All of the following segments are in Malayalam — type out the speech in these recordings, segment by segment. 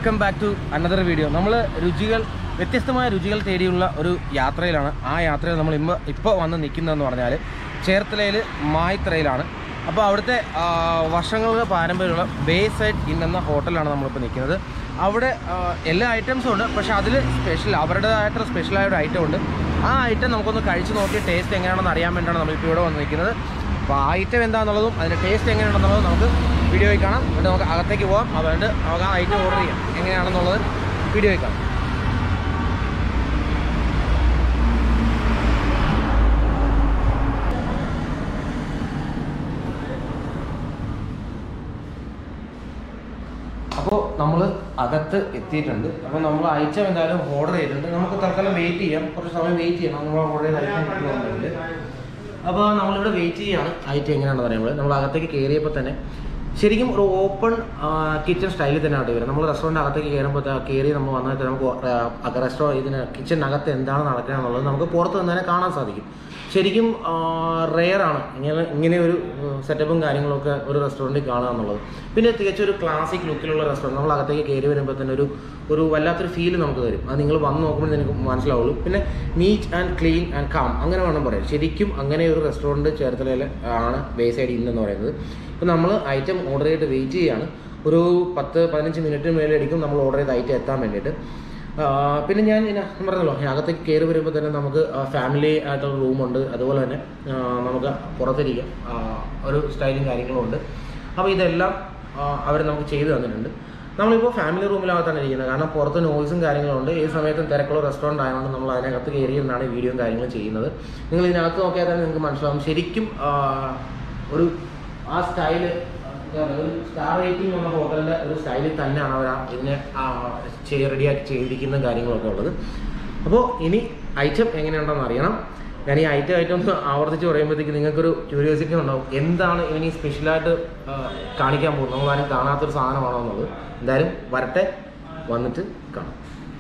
Welcome back to another video നമ്മൾ രുചികൾ വ്യത്യസ്തമായ രുചികൾ തേടിയുള്ള ഒരു യാത്രയിലാണ് ആ യാത്രയിൽ നമ്മൾ ഇന്ന് ഇപ്പോൾ വന്ന് നിൽക്കുന്നതെന്ന് പറഞ്ഞാൽ ചേർത്തലയിൽ മായ്ത്തറയിലാണ് അപ്പോൾ അവിടുത്തെ ആ, വർഷങ്ങൾക്ക് പാരമ്പര്യമുള്ള ബേ സൈഡ് ഇൻ എന്ന ഹോട്ടലാണ് നമ്മളിപ്പോൾ നിൽക്കുന്നത് അവിടെ ആ, എല്ലാ ഐറ്റംസും ഉണ്ട് പക്ഷേ അതിൽ സ്പെഷ്യൽ അവരുടേതായിട്ടുള്ള സ്പെഷ്യലായ ഒരു ഐറ്റം ഉണ്ട് ആ ഐറ്റം നമുക്കൊന്ന് കഴിച്ച് നോക്കി ടേസ്റ്റ് എങ്ങനെയാണെന്ന് അറിയാൻ വേണ്ടിയാണ് നമ്മളിപ്പോൾ ഇവിടെ വന്ന് നിൽക്കുന്നത് അപ്പോൾ ആ ഐറ്റം എന്താണെന്നുള്ളതും അതിൻ്റെ ടേസ്റ്റ് എങ്ങനെയാണെന്നുള്ളതും നമുക്ക് വീഡിയോയിൽ കാണാം എന്നിട്ട് നമുക്ക് അകത്തേക്ക് പോകാം അതുകൊണ്ട് നമുക്ക് ആ ഐറ്റം ഓർഡർ ചെയ്യാം എങ്ങനെയാണെന്നുള്ളത് വീഡിയോയിൽ കാണാം അപ്പോൾ നമ്മൾ അകത്ത് എത്തിയിട്ടുണ്ട് അപ്പോൾ നമ്മൾ ഐറ്റം എന്തായാലും ഓർഡർ ചെയ്തിട്ടുണ്ട് നമുക്ക് തൽക്കാലം വെയിറ്റ് ചെയ്യാം കുറച്ച് സമയം വെയിറ്റ് ചെയ്യണം നമ്മൾ ഓർഡർ ചെയ്ത ഐറ്റം കിട്ടുന്നുണ്ട് അപ്പോൾ നമ്മളിവിടെ വെയിറ്റ് ചെയ്യാണ് ഐറ്റം എങ്ങനെയാണെന്ന് പറയുമ്പോൾ നമ്മൾ അകത്തേക്ക് കയറിയപ്പോൾ തന്നെ ശരിക്കും ഒരു ഓപ്പൺ കിച്ചൺ സ്റ്റൈലിൽ തന്നെയാണ് വരുന്നത് നമ്മൾ റെസ്റ്റോറൻറ്റ് അകത്തേക്ക് കയറുമ്പോൾ കയറി നമ്മൾ വന്നിട്ട് നമുക്ക് റെസ്റ്റോറൻറ്റ് ഇതിന് കിച്ചണിനകത്ത് എന്താണ് നടക്കുക എന്നുള്ളത് നമുക്ക് പുറത്ത് നിന്ന് തന്നെ കാണാൻ സാധിക്കും ശരിക്കും റെയർ ആണ് ഇങ്ങനെ ഇങ്ങനെ ഒരു സെറ്റപ്പും കാര്യങ്ങളൊക്കെ ഒരു റെസ്റ്റോറൻറ്റിൽ കാണുക എന്നുള്ളത് പിന്നെ തികച്ചും ഒരു ക്ലാസിക് ലുക്കിലുള്ള റെസ്റ്റോറൻറ്റ് നമ്മൾ അകത്തേക്ക് കയറി വരുമ്പോൾ തന്നെ ഒരു ഒരു വല്ലാത്തൊരു ഫീൽ നമുക്ക് തരും അത് നിങ്ങൾ വന്ന് നോക്കുമ്പോൾ നിങ്ങൾക്ക് മനസ്സിലാവുള്ളൂ പിന്നെ neat and clean and calm അങ്ങനെ വേണം പറയാം ശരിക്കും അങ്ങനെ ഒരു റെസ്റ്റോറൻറ്റ് ചേർത്തലയിൽ ആണ് ബേസൈഡ് ഇൻ എന്ന് പറയുന്നത് ഇപ്പോൾ നമ്മൾ ഐറ്റം ഓർഡർ ചെയ്തിട്ട് വെയിറ്റ് ചെയ്യാണ് ഒരു പത്ത് പതിനഞ്ച് മിനിറ്റിന് മേലെ അടിക്കും നമ്മൾ ഓർഡർ ചെയ്ത ഐറ്റം എത്താൻ വേണ്ടിയിട്ട് ആ, പിന്നെ ഞാൻ ഇങ്ങനെ പറഞ്ഞല്ലോ ഈ അകത്തേക്ക് കയറി വരുമ്പോൾ തന്നെ നമുക്ക് ഫാമിലി ആയിട്ടുള്ള റൂമുണ്ട് അതുപോലെ തന്നെ ആ, നമുക്ക് പുറത്തിരിക്കാം ആ, ഒരു സ്റ്റൈലും കാര്യങ്ങളും ഉണ്ട് അപ്പോൾ ഇതെല്ലാം അവർ നമുക്ക് ചെയ്തു തന്നിട്ടുണ്ട് നമ്മളിപ്പോൾ ഫാമിലി റൂമിനകത്താണ് ഇരിക്കുന്നത് കാരണം പുറത്ത് നോയ്സും കാര്യങ്ങളും ഉണ്ട് ഈ സമയത്തും തിരക്കുള്ള റെസ്റ്റോറൻറ്റ് ആയതുകൊണ്ട് നമ്മൾ അതിനകത്ത് കയറി നിന്നാണ് വീഡിയോയും കാര്യങ്ങളും ചെയ്യുന്നത് നിങ്ങൾ ഇതിനകത്ത് നോക്കിയാൽ തന്നെ നിങ്ങൾക്ക് മനസ്സിലാവും ശരിക്കും ആ, ഒരു ആ സ്റ്റൈല് ഒരു സ്റ്റാർ റേറ്റിംഗ് ഉള്ള ഹോട്ടലിൻ്റെ ഒരു സ്റ്റൈലിൽ തന്നെയാണ് അവർ ഇതിനെ ചെയ്ത് റെഡിയാക്കി ചെയ്തിരിക്കുന്ന കാര്യങ്ങളൊക്കെ ഉള്ളത് അപ്പോൾ ഇനി ഐറ്റം എങ്ങനെയുണ്ടെന്ന് അറിയണം ഞാൻ ഈ ഐറ്റം ഐറ്റം ഒന്ന് ആവർത്തിച്ച് പറയുമ്പോഴത്തേക്ക് നിങ്ങൾക്കൊരു ക്യൂരിയോസിറ്റി ഉണ്ടാവും എന്താണ് ഇവന് ഈ സ്പെഷ്യലായിട്ട് ആ, കാണിക്കാൻ പോകുന്നത് നമ്മളാരും കാണാത്തൊരു സാധനമാണോ എന്നുള്ളത് എന്തായാലും വരട്ടെ വന്നിട്ട് കാണാം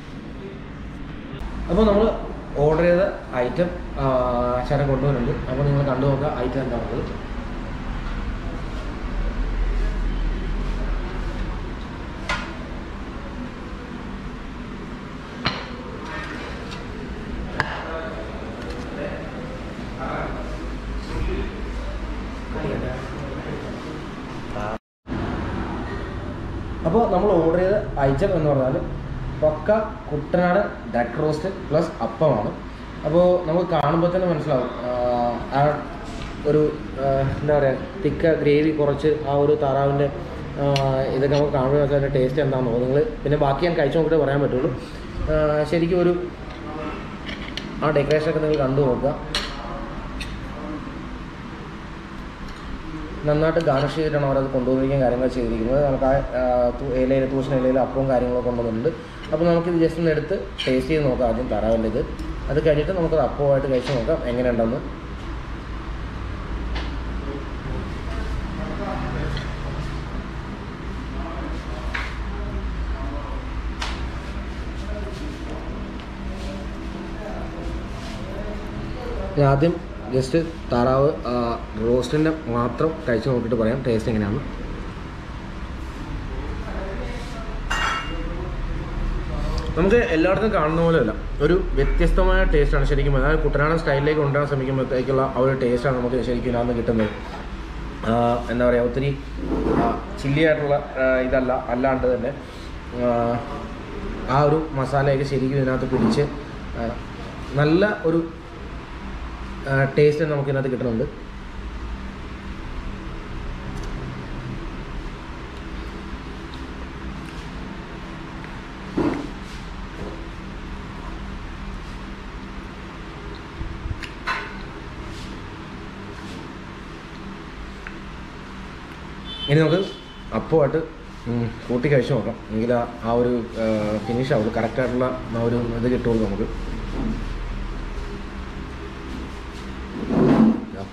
അപ്പോൾ നമ്മൾ ഓർഡർ ചെയ്ത ഐറ്റം ചേട്ടൻ കൊണ്ടുവരുന്നുണ്ട് അപ്പോൾ നിങ്ങൾ കണ്ടു നോക്കുക ഐറ്റം എന്താണുള്ളത് അപ്പോൾ നമ്മൾ ഓർഡർ ചെയ്ത ഐറ്റം എന്ന് പറഞ്ഞാൽ pukka Kuttanad duck roast plus അപ്പമാണ് അപ്പോൾ നമുക്ക് കാണുമ്പോൾ തന്നെ മനസ്സിലാവും ആഹ് ആ ഒരു ആഹ് എന്താ പറയുക തിക്ക ഗ്രേവി കുറച്ച് ആ ഒരു താറാവിൻ്റെ ആഹ് ഇതൊക്കെ നമുക്ക് കാണുമ്പോൾ അതിൻ്റെ ടേസ്റ്റ് എന്താണെന്നോ നിങ്ങൾ പിന്നെ ബാക്കി ഞാൻ കഴിച്ചു നോക്കിയിട്ട് പറയാൻ പറ്റുള്ളൂ ആഹ് ശരിക്കും ഒരു ആ ഡെക്കറേഷനൊക്കെ നിങ്ങൾ കണ്ടു നോക്കുക നന്നായിട്ട് ഗാർണിഷ് ചെയ്തിട്ടാണ് അവരത് കൊണ്ടുവന്നിരിക്കാൻ കാര്യങ്ങൾ ചെയ്തിരിക്കുന്നത് നമുക്ക് ആ ആ, തു- ഇലയിൽ തൂഷണ ഇലയിൽ അപ്പവും കാര്യങ്ങളൊക്കെ കൊണ്ടുവന്നിട്ടുണ്ട് അപ്പോൾ നമുക്കിത് ജസ്റ്റ് ഒന്ന് എടുത്ത് ടേസ്റ്റ് ചെയ്ത് നോക്കാം ആദ്യം തരാവിൻ്റെ ഇത് അത് കഴിഞ്ഞിട്ട് നമുക്കത് അപ്പവുമായിട്ട് കഴിച്ച് നോക്കാം എങ്ങനെയുണ്ടെന്ന് ഞാൻ ആദ്യം ജസ്റ്റ് താറാവ് റോസ്റ്റിൻ്റെ മാത്രം കഴിച്ച് നോക്കിയിട്ട് പറയാം ടേസ്റ്റ് എങ്ങനെയാണ് നമുക്ക് എല്ലായിടത്തും കാണുന്ന പോലെയല്ല ഒരു വ്യത്യസ്തമായ ടേസ്റ്റാണ് ശരിക്കും അതായത് കുട്ടനാടൻ സ്റ്റൈലിലേക്ക് കൊണ്ടുവരാൻ ശ്രമിക്കുമ്പോഴത്തേക്കുള്ള ആ ഒരു ടേസ്റ്റാണ് നമുക്ക് ശരിക്കും ഇതിനകത്ത് കിട്ടുന്നത് ആ, എന്താ പറയുക ഒത്തിരി ചില്ലി ആയിട്ടുള്ള ആ, ഇതല്ല അല്ലാണ്ട് തന്നെ ആ, ആ ഒരു മസാലയൊക്കെ ശരിക്കും ഇതിനകത്ത് പിടിച്ച് ആ, നല്ല ഒരു ടേസ്റ്റ് നമുക്ക് ഇതിനകത്ത് കിട്ടുന്നുണ്ട് ഇനി നമുക്ക് അപ്പമായിട്ട് ഉം, കൂട്ടി കഴിച്ച് നോക്കാം എങ്കിൽ ആ ആ ഒരു ഫിനിഷ് ആവുള്ളൂ കറക്റ്റായിട്ടുള്ള ആ ഒരു ഇത് കിട്ടുള്ളൂ നമുക്ക് ഇതാ.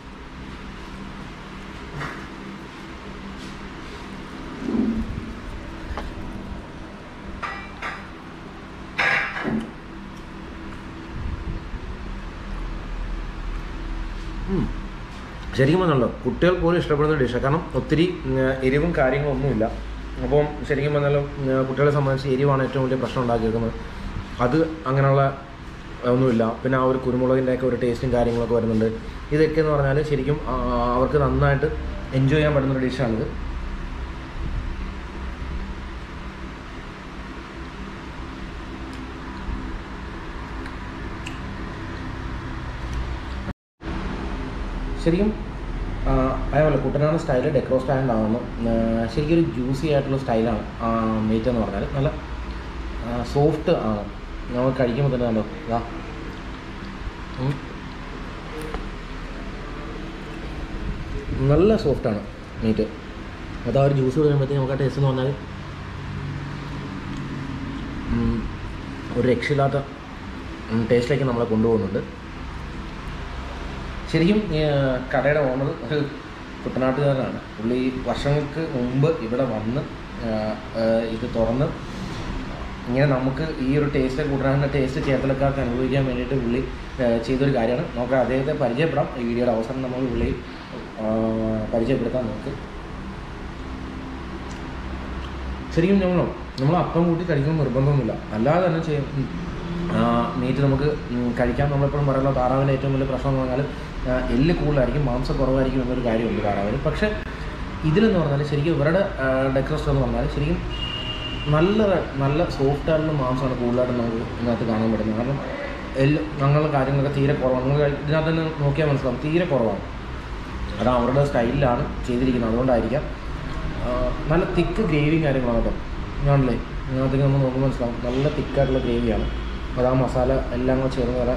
ഉം. ശരിക്കും പറഞ്ഞല്ലോ കുട്ടികൾ പോലും ഇഷ്ടപ്പെടുന്ന ഡിഷാണ് കാരണം ഒത്തിരി ഉം, എരിവും കാര്യങ്ങളൊന്നുമില്ല അപ്പം ശരിക്കും പറഞ്ഞാലും ആ, കുട്ടികളെ സംബന്ധിച്ച് എരിവാണ് ഏറ്റവും വലിയ പ്രശ്നം ഉണ്ടാക്കിയിരിക്കുന്നത് അത് അങ്ങനെയുള്ള ഒന്നുമില്ല പിന്നെ ആ ഒരു കുരുമുളകിൻ്റെ ഒക്കെ ഒരു ടേസ്റ്റും കാര്യങ്ങളൊക്കെ വരുന്നുണ്ട് ഇതൊക്കെ എന്ന് പറഞ്ഞാൽ ശരിക്കും ആ, അവർക്ക് നന്നായിട്ട് എൻജോയ് ചെയ്യാൻ പറ്റുന്ന ഒരു ഡിഷാണിത് ശരിക്കും ആ, അതേപോലെ കുട്ടനാട് സ്റ്റൈല് ഡെക്രോ സ്റ്റാൻഡ് ആവുന്നു ശരിക്കും ഒരു ജ്യൂസി ആയിട്ടുള്ള സ്റ്റൈലാണ് മീറ്റ് എന്ന് പറഞ്ഞാൽ നല്ല സോഫ്റ്റ് ആണ് നമ്മൾ കഴിക്കുമ്പോൾ തന്നെ കണ്ടോ ഇതാ ഉം. നല്ല സോഫ്റ്റാണ് മീറ്റ് അത് ആ ഒരു ജ്യൂസ് കഴിയുമ്പോഴത്തേക്ക് നമുക്ക് ആ ടേസ്റ്റ് എന്ന് പറഞ്ഞാൽ ഉം, ഒരു രക്ഷയില്ലാത്ത ടേസ്റ്റിലേക്ക് നമ്മളെ കൊണ്ടുപോകുന്നുണ്ട് ശരിക്കും ഈ, ആ, കടയുടെ ഓണർ ഒരു കുട്ടനാട്ടുകാരനാണ് പുള്ളി വർഷങ്ങൾക്ക് മുമ്പ് ഇവിടെ വന്ന് ആ, ആ, ഇത് തുറന്ന് ഇങ്ങനെ നമുക്ക് ഈ ഒരു ടേസ്റ്റ് കുട്ടനാടിൻ്റെ ടേസ്റ്റ് ചേർത്തലക്കാർക്ക് അനുഭവിക്കാൻ വേണ്ടിയിട്ട് പുള്ളി ആ, ചെയ്തൊരു കാര്യമാണ് നമുക്ക് അദ്ദേഹത്തെ പരിചയപ്പെടാം ഈ വീഡിയോയുടെ അവസരം നമ്മൾ പുള്ളി ആ, പരിചയപ്പെടുത്താൻ നമുക്ക് ശരിക്കും ഞങ്ങൾ നമ്മൾ അപ്പം കൂട്ടി കഴിക്കണം നിർബന്ധമൊന്നുമില്ല അല്ലാതെ തന്നെ ചെയ്യും മീറ്റ് നമുക്ക് ഉം, കഴിക്കാൻ നമ്മളെപ്പോഴും പറയുന്നത് താറാവിൻ്റെ ഏറ്റവും വലിയ പ്രശ്നം എന്ന് പറഞ്ഞാൽ ആ, എല്ല് കൂടുതലായിരിക്കും മാംസം കുറവായിരിക്കും എന്നൊരു കാര്യമുണ്ട് താറാവിന് പക്ഷേ ഇതിലെന്ന് പറഞ്ഞാൽ ശരിക്കും ഇവരുടെ ഡെക്രസ്റ്റ് എന്ന് പറഞ്ഞാൽ ശരിക്കും നല്ല നല്ല സോഫ്റ്റ് ആയിട്ടുള്ള മാംസമാണ് കൂടുതലായിട്ട് നമുക്ക് ഇതിനകത്ത് കാണാൻ പറ്റുന്നത് കാരണം എല്ല് അങ്ങനെയുള്ള കാര്യങ്ങളൊക്കെ തീരെ കുറവാണ് നിങ്ങൾ ഇതിനകത്ത് തന്നെ നോക്കിയാൽ മനസ്സിലാവും തീരെ കുറവാണ് അത് അവരുടെ സ്റ്റൈലിലാണ് ചെയ്തിരിക്കുന്നത് അതുകൊണ്ടായിരിക്കാം ആ, നല്ല തിക്ക് ഗ്രേവിയും കാര്യങ്ങളാണ് കേട്ടോ ഞാനല്ലേ ഇതിനകത്തേക്ക് നമ്മൾ നോക്കുമ്പോൾ മനസ്സിലാവും നല്ല തിക്കായിട്ടുള്ള ഗ്രേവിയാണ് അത് ആ മസാല എല്ലാം കൂടെ ചേർന്ന് വരെ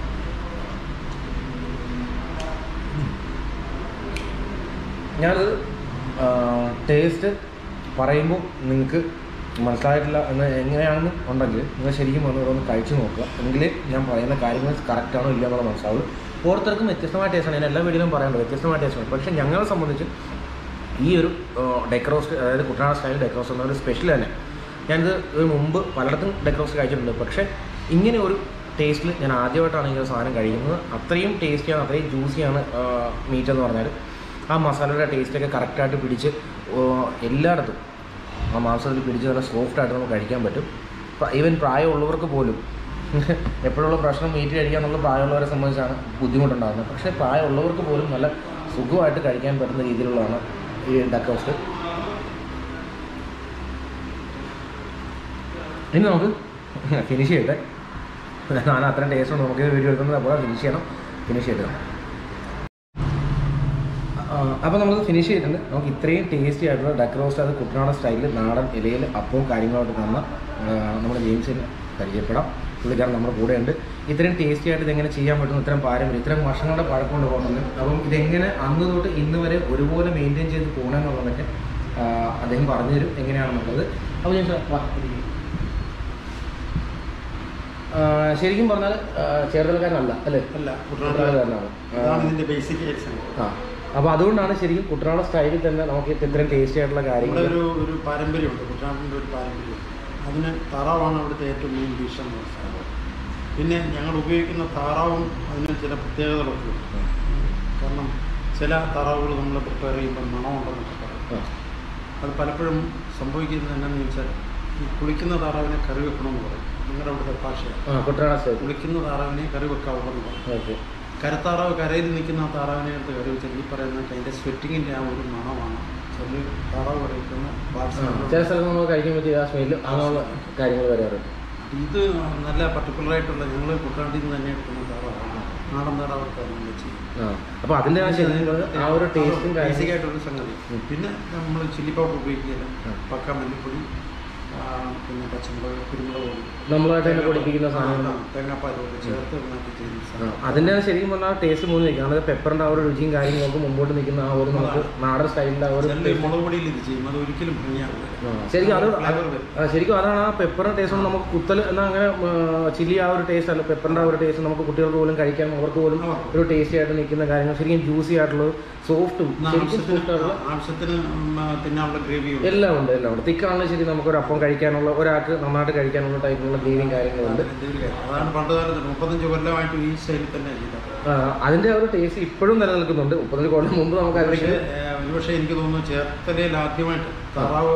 ഞാനത് ടേസ്റ്റ് പറയുമ്പോൾ നിങ്ങൾക്ക് മനസ്സിലായിട്ടില്ല എന്ന് എങ്ങനെയാണെന്ന് ഉണ്ടെങ്കിൽ നിങ്ങൾ ശരിക്കും വന്ന് ഇവിടെ ഒന്ന് കഴിച്ചു നോക്കുക എങ്കിലേ ഞാൻ പറയുന്ന കാര്യങ്ങൾ കറക്റ്റാണോ ഇല്ല എന്നുള്ള മനസ്സിലാവുള്ളൂ ഓരോരുത്തർക്കും വ്യത്യസ്തമായ ടേസ്റ്റാണ് ഞാൻ എല്ലാ വീഡിയോയിലും പറയേണ്ടത് വ്യത്യസ്തമായ ടേസ്റ്റാണ് പക്ഷേ ഞങ്ങളെ സംബന്ധിച്ച് ഈ ഒരു ഡെക്കറോസ്റ്റ് അതായത് കുട്ടനാട് സ്റ്റൈൽ ഡെക്കറോസ്റ്റ് എന്ന ഒരു സ്പെഷ്യൽ തന്നെ ഞാനിത് ഒരു മുമ്പ് പലയിടത്തും ഡെക്കറോസ്റ്റ് കഴിച്ചിട്ടുണ്ട് പക്ഷേ ഇങ്ങനെ ഒരു ടേസ്റ്റിൽ ഞാൻ ആദ്യമായിട്ടാണ് ഈ ഒരു സാധനം കഴിക്കുന്നത് അത്രയും ടേസ്റ്റിയാണ് അത്രയും ജ്യൂസിയാണ് മീറ്റ് എന്ന് പറഞ്ഞാൽ ആ മസാലയുടെ ടേസ്റ്റൊക്കെ കറക്റ്റായിട്ട് പിടിച്ച് ആ, എല്ലായിടത്തും ആ മാംസത്തിൽ പിടിച്ച് നല്ല സോഫ്റ്റായിട്ട് നമുക്ക് കഴിക്കാൻ പറ്റും ഈവൻ പ്രായമുള്ളവർക്ക് പോലും എപ്പോഴുള്ള പ്രശ്നം മീറ്റ് കഴിക്കാൻ എന്നുള്ള പ്രായമുള്ളവരെ സംബന്ധിച്ചാണ് ബുദ്ധിമുട്ടുണ്ടാകുന്നത് പക്ഷേ പ്രായമുള്ളവർക്ക് പോലും നല്ല സുഖമായിട്ട് കഴിക്കാൻ പറ്റുന്ന രീതിയിലുള്ളതാണ് ഈ ഡക്ക് റോസ്റ്റ് ഇനി നമുക്ക് ഫിനിഷ് ചെയ്യട്ടെ ഞാൻ അത്രയും ടേസ്റ്റ് ഉണ്ട് നമുക്ക് വീഡിയോ എടുക്കുന്നത് അപ്പോൾ ഫിനിഷ് ചെയ്യണം ഫിനിഷ് ചെയ്യണം അപ്പോൾ നമുക്ക് ഫിനിഷ് ചെയ്തിട്ടുണ്ട് നമുക്ക് ഇത്രയും ടേസ്റ്റി ആയിട്ടുള്ള ഡക്ക് റോസ്റ്റ് അത് കുട്ടനാട് സ്റ്റൈലിൽ നാടൻ ഇലയിൽ അപ്പവും കാര്യങ്ങളായിട്ട് തന്ന ആ, നമ്മുടെ ജെയിംസിന് പരിചയപ്പെടാം പുള്ളിക്കാരൻ നമ്മുടെ കൂടെയുണ്ട് ഇത്രയും ടേസ്റ്റി ആയിട്ട് ഇതെങ്ങനെ ചെയ്യാൻ പറ്റുന്നു ഇത്രയും പാരമ്പര്യം ഇത്രയും വർഷങ്ങളുടെ പഴക്കമുണ്ട് പോകുന്നത് അപ്പം ഇതെങ്ങനെ അന്ന് തൊട്ട് ഇന്ന് വരെ ഒരുപോലെ മെയിൻറ്റെയിൻ ചെയ്ത് പോകണമെന്നുള്ളതൊക്കെ ആ, അദ്ദേഹം പറഞ്ഞുതരും എങ്ങനെയാണെന്നുള്ളത് അപ്പോൾ ഞാൻ വാ ഇരിക്ക്. ആ, ശരിക്കും പറഞ്ഞാൽ ചേർത്തലക്കാരനല്ല അല്ലേ അല്ല കുട്ടനാട്ടുകാരനാണ് അതാണ് ഇതിന്റെ ബേസിക് എക്സാം ആ അപ്പോൾ അതുകൊണ്ടാണ് ശരിക്കും കുട്ടനാട് സ്റ്റൈലിൽ തന്നെ നമുക്ക് ഇത്രയും ടേസ്റ്റി ആയിട്ടുള്ള നമ്മുടെ കാര്യങ്ങൾ ഒരു ഒരു പാരമ്പര്യമുണ്ട് കുട്ടനാട്ടിൻ്റെ ഒരു പാരമ്പര്യം അതിന് താറാവാണ് അവിടുത്തെ ഏറ്റവും മെയിൻ ഡിഷ് എന്ന് പറയുന്നത് പിന്നെ ഞങ്ങൾ ഉപയോഗിക്കുന്ന താറാവും അതിന് ചില പ്രത്യേകതകളൊക്കെ ഉണ്ട് കാരണം ചില താറാവുകൾ നമ്മൾ പ്രിപ്പയർ ചെയ്യുമ്പോൾ മണമുണ്ടെന്നൊക്കെ പറയും അത് പലപ്പോഴും സംഭവിക്കുന്നത് എന്താണെന്ന് ചോദിച്ചാൽ ഈ കുളിക്കുന്ന താറാവിനെ കറി വെക്കണമെന്ന് പറയും നിങ്ങളുടെ അവിടുത്തെ ഭാഷയാണ് ആ കുട്ടനാട് സ്റ്റൈൽ കുളിക്കുന്ന താറാവിനെ കറി വെക്കാവുള്ളൂ എന്ന് പറയും ഓക്കെ കരത്താറാവ് കരയിൽ നിൽക്കുന്ന ആ താറാവിനെ എടുത്ത് കറി വെച്ചാൽ ഈ പറയുന്ന അതിൻ്റെ സ്വെറ്റിങ്ങിൻ്റെ ആ ഒരു മണമാണ് ചില താറാവ് കഴിക്കുന്ന ചില സ്ഥലത്ത് നമുക്ക് കഴിക്കാൻ പറ്റിയ ആ സ്മെല്ല് അങ്ങനെയുള്ള കാര്യങ്ങൾ വരാറുണ്ട് ഇത് നല്ല പർട്ടിക്കുലർ ആയിട്ടുള്ള ഞങ്ങൾ കുട്ടനാട്ടിൽ നിന്ന് തന്നെ എടുക്കുന്ന താറാവാണ് നാടൻ താറാവൊക്കെ നമ്മൾ ചെയ്യും ആ അപ്പോൾ അതിൻ്റെ ആ ശരിക്കും പറഞ്ഞാൽ ആ ഒരു ടേസ്റ്റും ബേസിക് കാര്യങ്ങളും ആയിട്ടൊരു സംഗതി ഉം. പിന്നെ നമ്മൾ ചില്ലി പൗഡർ ഉപയോഗിക്കില്ല ഉം. പക്ക മല്ലിപ്പൊടി ആ, പിന്നെ പച്ചമുളക് കുരുമുളക് പൊടി നമ്മളായിട്ട് തന്നെ പൊടിപ്പിക്കുന്ന സാധനങ്ങൾ ആ, തേങ്ങാപ്പാലൊക്കെ ചേർത്ത് നന്നാക്കി ചെയ്യുന്ന ആ, സാധനം. അതിൻ്റെ ശരിക്കും പറഞ്ഞാൽ ടേസ്റ്റ് മൂന്ന് നിൽക്കും കാരണം പെപ്പറിൻ്റെ ആ ഒരു രുചിയും കാര്യങ്ങളൊക്കെ മുമ്പോട്ട് നിൽക്കുന്ന ആ ഒരു നമുക്ക് നാടൻ സ്റ്റൈലിൻ്റെ ആ ഒരു ചിലര് ഈ മുളക് പൊടിയിൽ ഇത് ചെയ്യും അത് ഒരിക്കലും ഭംഗിയാവില്ല ആ, ശരിക്കും അത് ഫ്ലേവർ വരും ആ, ശരിക്കും അതാണ് ആ പെപ്പറിൻ്റെ ടേസ്റ്റ് കൊണ്ട് നമുക്ക് കുത്തൽ എന്നാൽ അങ്ങനെ ചില്ലി ആ ഒരു ടേസ്റ്റ് അല്ല പെപ്പറിൻ്റെ ആ ഒരു ടേസ്റ്റ് നമുക്ക് കുട്ടികൾക്ക് പോലും കഴിക്കാൻ അവർക്ക് പോലും അവർക്ക്. ഒരു ടേസ്റ്റി ആയിട്ട് നിൽക്കുന്ന കാര്യങ്ങൾ ശരിക്കും ജ്യൂസി ആയിട്ടുള്ളത് സോഫ്റ്റും എന്നാ ശരിക്കും ആവശ്യത്തിന് സോഫ്റ്റ് ആയിട്ടുള്ള ആവശ്യത്തിന് ഉം, ആ, തിന്നാനുള്ള ഗ്രേവി എല്ലാം ഉണ്ട് എല്ലാം ഉണ്ട് തിക്കാണെങ്കിൽ ശരി നമുക്ക് ഒരു അപ്പം കഴിക്കാനുള്ള ഒരാൾക്ക് നന്നായിട്ട് കഴിക്കാനുള്ള ടൈപ്പിലുള്ള ഗ്രേവിയും കാര്യങ്ങളുണ്ട് അതാണ് പണ്ട് കാലത്ത് മുപ്പത്തഞ്ച് കൊല്ലമായിട്ട് ഈ സ്റ്റൈലിൽ തന്നെ ചെയ്തത് ആ, അതിന്റെ ആ ഒരു ടേസ്റ്റ് ഇപ്പോഴും നിലനിൽക്കുന്നുണ്ട് മുപ്പത്തഞ്ച് കൊല്ലം മുമ്പ് നമുക്ക് പക്ഷേ അതിലേക്ക് ഒരുപക്ഷെ എനിക്ക് തോന്നുന്നു ചേർത്തലയിൽ ആദ്യമായിട്ട് താറാവ്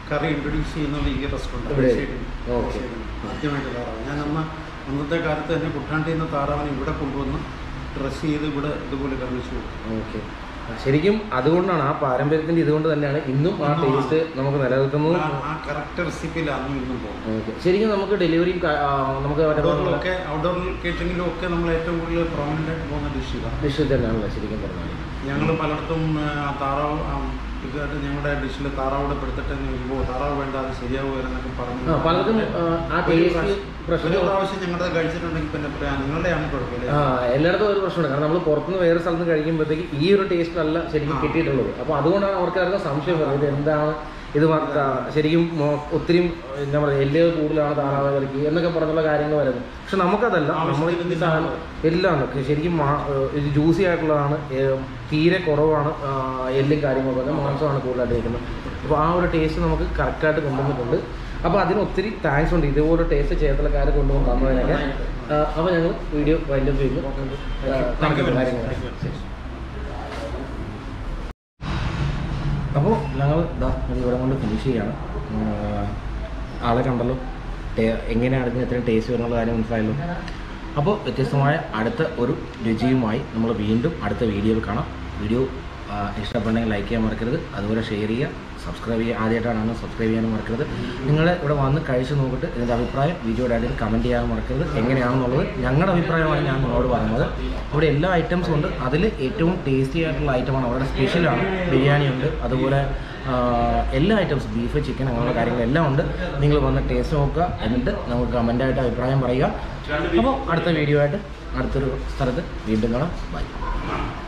കറി ഇൻട്രൊഡ്യൂസ് ചെയ്യുന്നത് ഈ റെസ്റ്റോറൻറ്റ് ഇവിടെ? സൈഡിൽ ഓക്കെ. ആദ്യമായിട്ട് താറാവ് ഞാൻ അന്ന് അന്നത്തെ കാലത്ത് തന്നെ കുട്ടാണ്ടിയിൽ നിന്ന് താറാവിനെ ഇവിടെ കൊണ്ടുവന്ന് ഡ്രസ്സ് ചെയ്ത് ഇവിടെ ഇതുപോലെ കറിവെച്ച് കൊടുക്കും ഓക്കെ ശരിക്കും അതുകൊണ്ടാണ് ആ പാരമ്പര്യത്തിന്റെ ഇതുകൊണ്ട് തന്നെയാണ് ഇന്നും ആ ടേസ്റ്റ് നമുക്ക് നിലനിൽക്കുന്നത് ആ- ആ കറക്റ്റ് റെസിപ്പിയിൽ അന്നും ഇന്നും പോകും ഓക്കെ ശരിക്കും നമുക്ക് ഡെലിവറിയും കാ- ആ, നമുക്ക് ഔട്ട്ഡോറിലൊക്കെ ഔട്ട്ഡോർ കേറ്ററിംഗിലും ഒക്കെ നമ്മൾ ഏറ്റവും കൂടുതൽ പ്രോമിനൻ്റ് ആയിട്ട് പോകുന്ന ഡിഷ് ഇതാണ് ഡിഷ് തന്നെയാണല്ലോ ശരിക്കും പറഞ്ഞാൽ ഞങ്ങൾ പലയിടത്തും ആ, താറാവ് ആ, ഇതായിട്ട് ഞങ്ങളുടെ ഡിഷിൽ താറാവ് പെടുത്തിട്ട് ചോദിക്കുമ്പോൾ താറാവ് വേണ്ട അത് ശരിയാവുക എന്നൊക്കെ പറഞ്ഞു ആ പലർക്കും ആ, ആ ഒരു ടേസ്റ്റ് പ്രാവശ്യം- ഒരു പ്രശ്നം പ്രാവശ്യം ഞങ്ങളുടെ കഴിച്ചിട്ടുണ്ടെങ്കിൽ പിന്നെ പറയാം നിങ്ങളുടെയാണ് കുഴപ്പമില്ല ആ എല്ലായിടത്തും ഒരു പ്രശ്നമുണ്ട് കാരണം നമ്മൾ പുറത്തുനിന്ന് വേറെ സ്ഥലത്ത് നിന്ന് കഴിക്കുമ്പോഴത്തേക്ക് ഈ ഒരു ടേസ്റ്റ് അല്ല ശരിക്കും ആ. കിട്ടിയിട്ടുള്ളത് അപ്പോൾ അതുകൊണ്ടാണ് അവർക്കാർക്ക് സംശയം വരുന്നത് ഇത് എന്താണ് ഇത് മ- ആ, ശരിക്കും മോ- ഒത്തിരി എന്താ പറയുക എല്ല് കൂടുതലാണ് താറാവ് കറിക്ക് എന്നൊക്കെ പറഞ്ഞുള്ള കാര്യങ്ങൾ വരുന്നത് പക്ഷെ നമുക്കതല്ല നമ്മൾ ഈ സാധനം എല്ലാം ഉണ്ട് ശരിക്കും മാ- ഏഹ് ഇത് ജ്യൂസി ആയിട്ടുള്ളതാണ് ഏഹ് തീരെ കുറവാണ് ആ, എല്ലും കാര്യങ്ങളൊക്കെ മാംസമാണ് കൂടുതലായിട്ട് കഴിക്കുന്നത് അപ്പോൾ ആ ഒരു ടേസ്റ്റ് നമുക്ക് കറക്റ്റായിട്ട് കൊണ്ടുവന്നിട്ടുണ്ട് അപ്പോൾ അതിന് ഒത്തിരി താങ്ക്സ് ഉണ്ട് ഇതുപോലെ ടേസ്റ്റ് ചേർത്തലക്കാരെ കൊണ്ടുവന്ന് തന്നതിനൊക്കെ അപ്പോൾ ഞങ്ങൾ വീഡിയോ വൈൻഡപ്പ് ചെയ്യുന്നു Thank you very much. കാര്യങ്ങൾ Thank you. ശരി. അപ്പോൾ ഞങ്ങൾ ഇതാ ഇത് ഇവിടെ കൊണ്ട് ഫിനിഷ് ചെയ്യാണ് ഉം, ആളെ കണ്ടല്ലോ ടേ- എങ്ങനെയാണ് ഇതിന് ഇത്രയും ടേസ്റ്റ് വരുന്നുള്ള കാര്യം മനസ്സിലായല്ലോ അപ്പോൾ വ്യത്യസ്തമായ അടുത്ത ഒരു രുചിയുമായി നമ്മൾ വീണ്ടും അടുത്ത വീഡിയോയിൽ കാണാം വീഡിയോ ആ, ഇഷ്ടപ്പെട്ടുണ്ടെങ്കിൽ ലൈക്ക് ചെയ്യാൻ മറക്കരുത് അതുപോലെ ഷെയർ ചെയ്യുക സബ്സ്ക്രൈബ് ചെയ്യുക ആദ്യമായിട്ടാണ് സബ്സ്ക്രൈബ് ചെയ്യാനും മറക്കരുത് നിങ്ങൾ ഇവിടെ വന്ന് കഴിച്ച് നോക്കിയിട്ട് ഇതിൻ്റെ അഭിപ്രായം വീഡിയോയുടെ അടിയിൽ കമൻറ്റ് ചെയ്യാൻ മറക്കരുത് എങ്ങനെയാണെന്നുള്ളത് ഞങ്ങളുടെ അഭിപ്രായമാണ് ഞാൻ നിങ്ങളോട് പറയുന്നത് ഇവിടെ എല്ലാ ഐറ്റംസും ഉണ്ട് അതിൽ ഏറ്റവും ടേസ്റ്റി ആയിട്ടുള്ള ഐറ്റമാണ് അവരുടെ സ്പെഷ്യലാണ് ബിരിയാണി ഉണ്ട് അതുപോലെ ആ, എല്ലാ ഐറ്റംസും ബീഫ് ചിക്കൻ അങ്ങനെയുള്ള കാര്യങ്ങളെല്ലാം ഉണ്ട് നിങ്ങൾ വന്ന് ടേസ്റ്റ് നോക്കുക എന്നിട്ട് നമുക്ക് കമൻ്റായിട്ട് അഭിപ്രായം പറയുക അപ്പോൾ അടുത്ത വീഡിയോ ആയിട്ട് അടുത്തൊരു സ്ഥലത്ത് വീണ്ടും കാണാം ബൈ